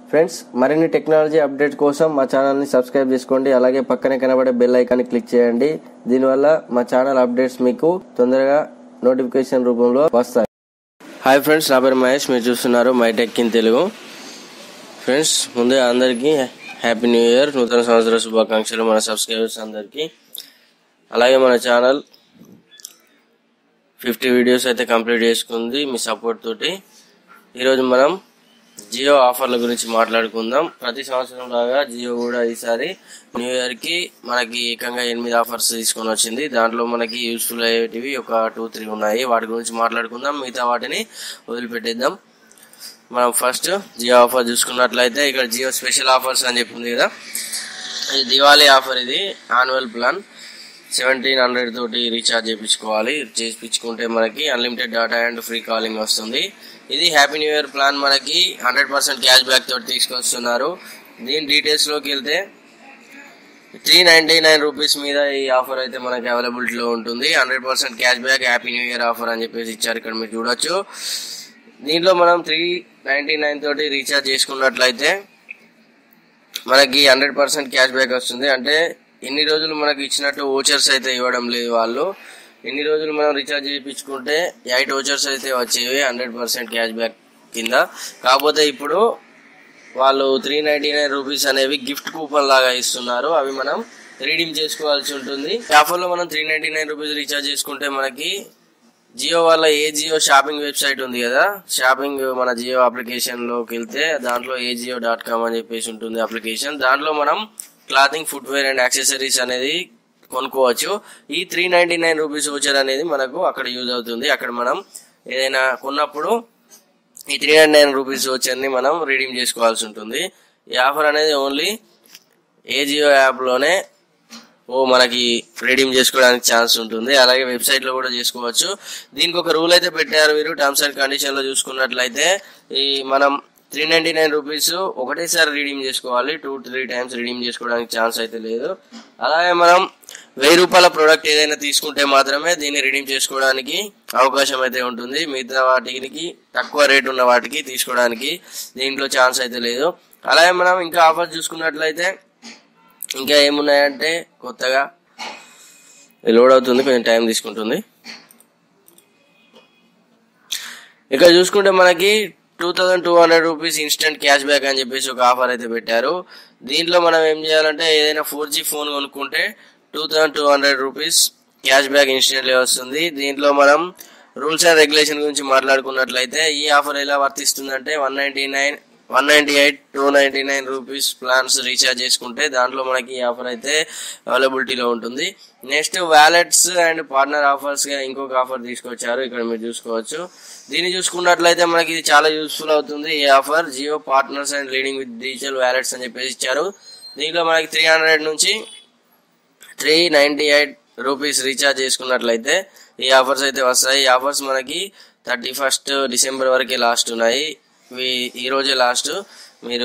friends మరిన్ని technology update కోసం మా ఛానల్ని సబ్స్క్రైబ్ చేసుకోండి అలాగే పక్కనే కనబడే బెల్ ఐకాన్ని క్లిక్ చేయండి దీనివల్ల మా ఛానల్ అప్డేట్స్ మీకు తొందరగా నోటిఫికేషన్ రూపంలో వస్తాయి హాయ్ ఫ్రెండ్స్ నా పేరు మహేష్ మీరు చూస్తున్నారు my tech in Telugu friends ముందే అందరికీ హ్యాపీ న్యూ ఇయర్ నూతన సంవత్సర శుభాకాంక్షలు మన సబ్స్క్రైబర్స్ అందరికీ అలాగే మన ఛానల్ ఫిఫ్టీ వీడియోస్ అయితే కంప్లీట్ చేసుకుంది మీ సపోర్ట్ తోటి ఈరోజు మనం జియో ఆఫర్ల గురించి మాట్లాడుకుందాం ప్రతి సంవత్సరం లాగా జియో కూడా ఈసారి న్యూ ఇయర్ కి మనకి ఏకంగా ఎనిమిది ఆఫర్స్ తీసుకొని వచ్చింది దాంట్లో మనకి యూస్ఫుల్ అయ్యేటివి ఒక టూ త్రీ ఉన్నాయి వాటి గురించి మాట్లాడుకుందాం మిగతా వాటిని వదిలిపెట్టేద్దాం మనం ఫస్ట్ జియో ఆఫర్ చూసుకున్నట్లయితే ఇక్కడ జియో స్పెషల్ ఆఫర్స్ అని చెప్పింది కదా ఇది దివాళీ ఆఫర్ ఇది యాన్యువల్ ప్లాన్ సెవెంటీన్ హండ్రెడ్ తోటి రీఛార్జ్ చేయించుకోవాలి చేయించుకుంటే మనకి unlimited data and free calling వస్తుంది ఇది హ్యాపీ న్యూ ఇయర్ ప్లాన్ మనకి హండ్రెడ్ పర్సెంట్ క్యాష్ బ్యాక్ తోటి తీసుకొస్తున్నారు దీని డీటెయిల్స్ లోకి వెళ్తే త్రీ నైన్టీ నైన్ రూపీస్ మీద ఈ ఆఫర్ అయితే మనకి అవైలబిలిటీలో ఉంటుంది hundred percent cash back happy new year offer అని చెప్పేసి ఇచ్చారు ఇక్కడ మీరు చూడొచ్చు దీంట్లో మనం త్రీ నైన్టీ నైన్ తోటి రీఛార్జ్ చేసుకున్నట్లయితే మనకి హండ్రెడ్ పర్సెంట్ క్యాష్ బ్యాక్ వస్తుంది అంటే ఎన్ని రోజులు మనకి ఇచ్చినట్టు ఓచర్స్ అయితే ఇవ్వడం లేదు వాళ్ళు ఎన్ని రోజులు మనం రీఛార్జ్ చేయించుకుంటే ఎయిట్ ఓచర్స్ అయితే వచ్చేవి హండ్రెడ్ పర్సెంట్ క్యాష్ బ్యాక్ కింద కాకపోతే ఇప్పుడు వాళ్ళు త్రీ నైన్టీ నైన్ రూపీస్ అనేవి గిఫ్ట్ కూపన్ లాగా ఇస్తున్నారు అవి మనం రీడీమ్ చేసుకోవాల్సి ఉంటుంది ఆఫర్లో మనం three ninety nine rupees recharge చేసుకుంటే మనకి జియో వాళ్ళ ఏ జియో షాపింగ్ వెబ్సైట్ ఉంది కదా షాపింగ్ మన జియో అప్లికేషన్ లోకి వెళ్తే దాంట్లో ఏ జియో డాట్ కామ్ అని చెప్పేసి ఉంటుంది అప్లికేషన్ దాంట్లో మనం క్లాతింగ్ ఫుట్వేర్ అండ్ యాక్సెసరీస్ అనేది కొనుక్కోవచ్చు ఈ three ninety nine rupees voucher అనేది మనకు అక్కడ యూజ్ అవుతుంది అక్కడ మనం ఏదైనా కొన్నప్పుడు ఈ త్రీ నైన్టీ నైన్ రూపీస్ వచ్చర్ని మనం రీడీమ్ చేసుకోవాల్సి ఉంటుంది ఈ ఆఫర్ అనేది ఓన్లీ ఏ జియో యాప్లోనే ఓ మనకి రీడీమ్ చేసుకోవడానికి ఛాన్స్ ఉంటుంది అలాగే వెబ్సైట్ లో కూడా చేసుకోవచ్చు దీనికి ఒక రూల్ అయితే పెట్టారు వీరు టర్మ్స్ అండ్ కండిషన్ లో చూసుకున్నట్లయితే ఈ మనం త్రీ నైన్టీ నైన్ రూపీస్ ఒకటేసారి రీడీమ్ చేసుకోవాలి టూ త్రీ టైమ్స్ రీడీమ్ చేసుకోవడానికి ఛాన్స్ అయితే లేదు అలాగే మనం వెయ్యి రూపాయల ప్రోడక్ట్ ఏదైనా తీసుకుంటే మాత్రమే దీన్ని రిడీమ్ చేసుకోవడానికి అవకాశం అయితే ఉంటుంది మిగతా వాటికి తక్కువ రేట్ ఉన్న వాటికి తీసుకోవడానికి దీంట్లో ఛాన్స్ అయితే లేదు అలాగే మనం ఇంకా ఆఫర్ చూసుకున్నట్లయితే ఇంకా ఏమున్నాయంటే కొత్తగా ఇది లోడ్ అవుతుంది కొంచెం టైం తీసుకుంటుంది ఇక్కడ చూసుకుంటే మనకి two thousand two hundred rupees instant cash back అని చెప్పేసి ఒక ఆఫర్ అయితే పెట్టారు దీంట్లో మనం ఏం చేయాలంటే ఏదైనా ఫోర్ జీ ఫోన్ కొనుక్కుంటే two thousand two hundred rupees cash back instantly వస్తుంది దీంట్లో మనం రూల్స్ అండ్ రెగ్యులేషన్ గురించి మాట్లాడుకున్నట్లయితే ఈ ఆఫర్ ఎలా వర్తిస్తుందంటే one ninety nine one ninety eight two ninety nine rupees plans recharge చేసుకుంటే దాంట్లో మనకి ఈ ఆఫర్ అయితే అవైలబిలిటీలో ఉంటుంది next wallets and partner offers గా ఇంకొక ఆఫర్ తీసుకొచ్చారు ఇక్కడ మీరు చూసుకోవచ్చు దీన్ని చూసుకున్నట్లయితే మనకి ఇది చాలా యూస్ఫుల్ అవుతుంది ఈ offer Jio partners and leading with digital wallets అని చెప్పేసి ఇచ్చారు దీంట్లో మనకి త్రీ హండ్రెడ్ నుంచి three ninety eight rupees recharge చేసుకున్నట్లయితే ఈ ఆఫర్స్ అయితే వస్తాయి ఈ ఆఫర్స్ మనకి థర్టీ ఫస్ట్ డిసెంబర్ వరకే లాస్ట్ ఉన్నాయి ఇవి ఈ రోజే లాస్ట్ మీరు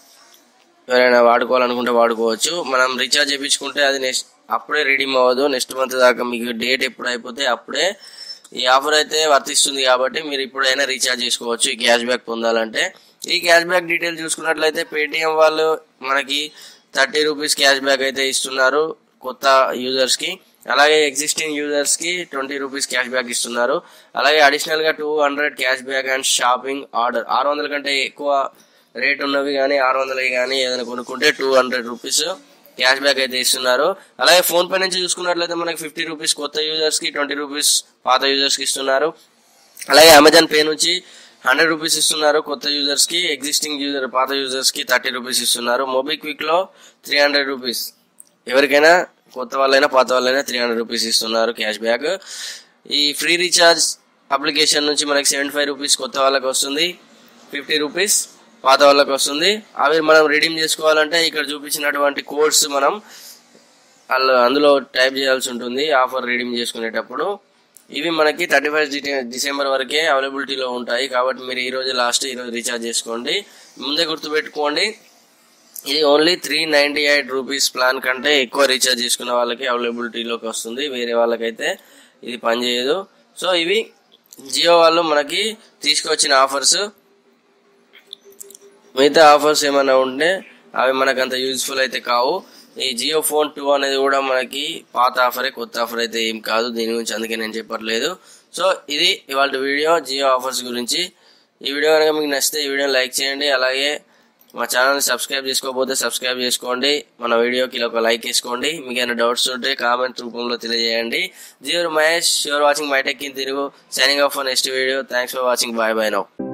ఎవరైనా వాడుకోవాలనుకుంటే వాడుకోవచ్చు మనం రీఛార్జ్ చేయించుకుంటే అది నెక్స్ట్ అప్పుడే రిడీమ్ అవ్వదు నెక్స్ట్ మంత్ దాకా మీకు డేట్ ఎప్పుడు అయిపోతే అప్పుడే ఈ ఆఫర్ అయితే వర్తిస్తుంది కాబట్టి మీరు ఇప్పుడైనా రీఛార్జ్ చేసుకోవచ్చు ఈ క్యాష్ బ్యాక్ పొందాలంటే ఈ క్యాష్ బ్యాక్ డీటెయిల్ చూసుకున్నట్లయితే పేటిఎం వాళ్ళు మనకి థర్టీ రూపీస్ క్యాష్ బ్యాక్ అయితే ఇస్తున్నారు కొత్త యూజర్స్ కి అలాగే ఎగ్జిస్టింగ్ యూజర్స్ కి ట్వంటీ రూపీస్ క్యాష్ బ్యాక్ ఇస్తున్నారు అలాగే అడిషనల్ గా two hundred cash back and shopping order ఆరు వందల కంటే ఎక్కువ రేట్ ఉన్నవి కానీ ఆరు వందలవి కానీ ఏదైనా కొనుక్కుంటే two hundred rupees cash back అయితే ఇస్తున్నారు అలాగే ఫోన్ పే నుంచి చూసుకున్నట్లయితే మనకి ఫిఫ్టీ రూపీస్ కొత్త యూజర్స్ కి ట్వంటీ రూపీస్ పాత యూజర్స్ కి ఇస్తున్నారు అలాగే అమెజాన్ పే నుంచి హండ్రెడ్ రూపీస్ ఇస్తున్నారు కొత్త యూజర్స్ కి ఎగ్జిస్టింగ్ యూజర్ పాత యూజర్స్ కి థర్టీ రూపీస్ ఇస్తున్నారు మోబిక్విక్ లో త్రీ హండ్రెడ్ రూపీస్ ఎవరికైనా కొత్త వాళ్ళైనా పాత వాళ్ళైనా త్రీ హండ్రెడ్ రూపీస్ ఇస్తున్నారు క్యాష్ బ్యాక్ ఈ ఫ్రీ రీఛార్జ్ అప్లికేషన్ నుంచి మనకి సెవెంటీ ఫైవ్ రూపీస్ కొత్త వాళ్ళకి వస్తుంది ఫిఫ్టీ రూపీస్ పాత వాళ్ళకి వస్తుంది అవి మనం రిడీమ్ చేసుకోవాలంటే ఇక్కడ చూపించినటువంటి కోడ్స్ మనం వాళ్ళు అందులో టైప్ చేయాల్సి ఉంటుంది ఆఫర్ రిడీమ్ చేసుకునేటప్పుడు ఇవి మనకి థర్టీ ఫస్ట్ డిసెంబర్ వరకే అవైలబిలిటీలో ఉంటాయి కాబట్టి మీరు ఈ రోజు లాస్ట్ ఈ రోజు రీఛార్జ్ చేసుకోండి ముందే గుర్తుపెట్టుకోండి ఇది only three ninety eight rupees plan కంటే ఎక్కువ రీఛార్జ్ చేసుకున్న వాళ్ళకి అవైలబిలిటీలోకి వస్తుంది వేరే వాళ్ళకైతే ఇది పనిచేయదు సో ఇవి జియో వాళ్ళు మనకి తీసుకొచ్చిన ఆఫర్స్ మిగతా ఆఫర్స్ ఏమైనా ఉంటే అవి మనకు అంత యూజ్ఫుల్ అయితే కావు ఈ జియో ఫోన్ టూ అనేది కూడా మనకి పాత ఆఫరే కొత్త ఆఫర్ అయితే ఏం కాదు దీని గురించి అందుకే నేను చెప్పట్లేదు సో ఇది ఇవాళ వీడియో జియో ఆఫర్స్ గురించి ఈ వీడియో కనుక మీకు నచ్చితే ఈ వీడియోని లైక్ చేయండి అలాగే మా ఛానల్ని సబ్స్క్రైబ్ చేసుకోకపోతే సబ్స్క్రైబ్ చేసుకోండి మన వీడియోకి ఒక లైక్ వేసుకోండి మీకు ఏమైనా డౌట్స్ ఉంటే కామెంట్ రూపంలో తెలియజేయండి Jio Mahesh you're watching my tech in Telugu signing off next video thanks for watching bye bye now